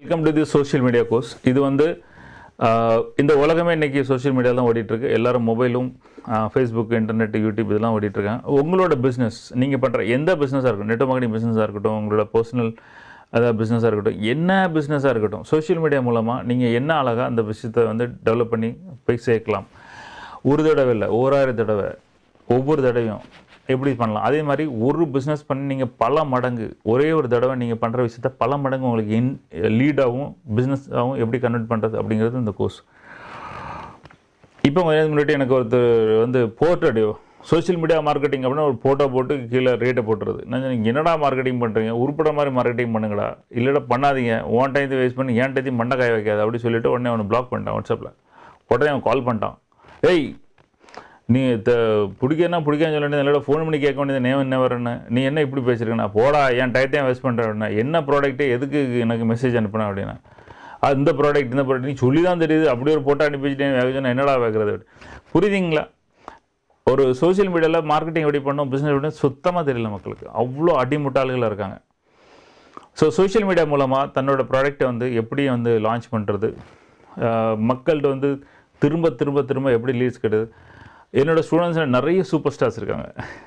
welcome to the social media course இது வந்து ஆஹ், இந்த உலகமே இன்னைக்கு சோஷியல் மீடியா தான் ஓடிட்டு இருக்கு எல்லாரும் மொபைலும் ஃபேஸ்புக் இன்டர்நெட் யூடியூப் இதெல்லாம் ஓடிட்டு இருக்காங்க உங்களோட பிஸ்னஸ் நீங்கள் பண்ணுற எந்த பிஸ்னஸாக இருக்கட்டும் நெட் மார்க்கெட்டிங் பிஸ்னஸாக இருக்கட்டும் உங்களோட பர்சனல் அதாவது பிஸ்னஸாக இருக்கட்டும் என்ன பிஸ்னஸாக இருக்கட்டும் சோஷியல் மீடியா மூலமாக நீங்கள் என்ன அழகாக அந்த விஷயத்தை வந்து டெவலப் பண்ணி போய் சேர்க்கலாம் ஒரு தடவை இல்லை ஓராயிரம் தடவை ஒவ்வொரு தடவையும் எப்படி பண்ணலாம் அதே மாதிரி ஒரு பிஸ்னஸ் பண்ணி நீங்கள் பல மடங்கு ஒரே ஒரு தடவை நீங்கள் பண்ணுற விஷயத்த பல மடங்கு உங்களுக்கு இன் லீடாகவும் பிஸ்னஸாகவும் எப்படி கன்வெர்ட் பண்ணுறது அப்படிங்கிறது இந்த கோர்ஸ் இப்போ கொஞ்ச நேரத்துக்கு முன்னாடி எனக்கு ஒருத்தர் வந்து போர்ட்டடியோ சோஷியல் மீடியா மார்க்கெட்டிங் அப்படின்னா ஒரு ஃபோட்டோ போட்டு கீழே ரேட்டை போட்டுறது நான் சொன்னேன், என்னடா மார்க்கெட்டிங் பண்ணுறீங்க உருப்பட மாதிரி மார்க்கெட்டிங் பண்ணுங்கடா இல்லைடா பண்ணாதீங்க உன் டைத்தை வேஸ்ட் பண்ணி ஏன் டைத்தையும் மண்டை காய வைக்காது அப்படி சொல்லிட்டு உடனே அவனை பிளாக் பண்ணிட்டான் வாட்ஸ்அப்பில் உடனே அவன் கால் பண்ணிட்டான் ஏய் நீ த பிடிக்கனா பிடிக்கான்னு சொல்ல வேண்டியது இல்லைடா ஃபோன் பண்ணி கேட்க வேண்டியது நேம் என்ன வரேன்னு நீ என்ன இப்படி பேசியிருக்க நான் போடா என் டயத்தையும் வேஸ்ட் பண்ணுறேன் என்ன ப்ராடக்ட்டு எதுக்கு எனக்கு மெசேஜ் அனுப்பினா அப்படின்னா அது இந்த ப்ராடக்ட் இந்த ப்ராடக்ட் நீ சொல்லி தான் தெரியுது அப்படி ஒரு போட்டோ அனுப்பி வச்சுட்டேன் வேக சொன்னா என்னடா வைக்கிறது புரியுதுங்களா ஒரு சோஷியல் மீடியாவில் மார்க்கெட்டிங் எப்படி பண்ணோம் பிஸ்னஸ் எப்படி சுத்தமாக தெரியல மக்களுக்கு அவ்வளோ அடிமுட்டாள்கள் இருக்காங்க ஸோ சோஷியல் மீடியா மூலமாக தன்னோட ப்ராடக்ட்டை வந்து எப்படி வந்து லான்ச் பண்ணுறது மக்கள்கிட்ட வந்து திரும்ப திரும்ப திரும்ப எப்படி லீட்ஸ் கிடையாது என்னோட ஸ்டூடெண்ட்ஸ் நிறைய சூப்பர் ஸ்டார்ஸ் இருக்காங்க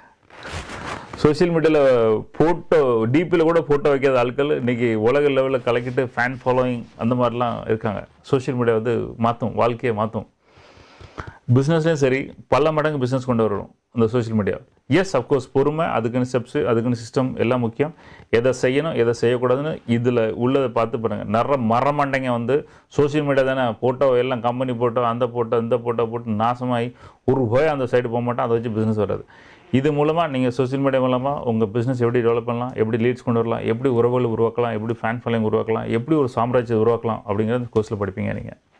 சோஷியல் மீடியாவில் ஃபோட்டோ டிபியில் கூட ஃபோட்டோ வைக்காத ஆட்கள் இன்றைக்கி உலக லெவலில் கலக்கிட்டு ஃபேன் ஃபாலோயிங் அந்த மாதிரிலாம் இருக்காங்க சோஷியல் மீடியா வந்து மாற்றும் வாழ்க்கையை மாற்றும் பிஸ்னஸ்லேயும் சரி பல மடங்கு பிஸ்னஸ் கொண்டு வரணும் இந்த சோஷியல் மீடியா எஸ் அஃப்கோர்ஸ் பொறுமை அதுக்குன்னு ஸ்டெப்ஸு அதுக்குன்னு சிஸ்டம் எல்லாம் முக்கியம் எதை செய்யணும் எதை செய்யக்கூடாதுன்னு இதில் உள்ளதை பார்த்து பண்ணுங்கள் நிறைய மரமண்டைங்க வந்து சோஷியல் மீடியா தானே ஃபோட்டோ எல்லாம் கம்பெனி ஃபோட்டோ அந்த ஃபோட்டோ இந்த ஃபோட்டோ போட்டு நாசமாகி ஒரு ரூபாய் அந்த சைடு போக மாட்டோம் அதை வச்சு பிஸ்னஸ் வராது இது மூலமாக நீங்கள் சோஷியல் மீடியா மூலமாக உங்கள் பிஸ்னஸ் எப்படி டெவலப் பண்ணலாம் எப்படி லீட்ஸ் கொண்டு வரலாம் எப்படி உறவுகள் உருவாக்கலாம் எப்படி ஃபேன் ஃபாலோயிங் உருவாக்கலாம் எப்படி ஒரு சாம்ராஜ்யத்தை உருவாக்கலாம் அப்படிங்கிறது கோர்ஸில் படிப்பீங்க நீங்கள்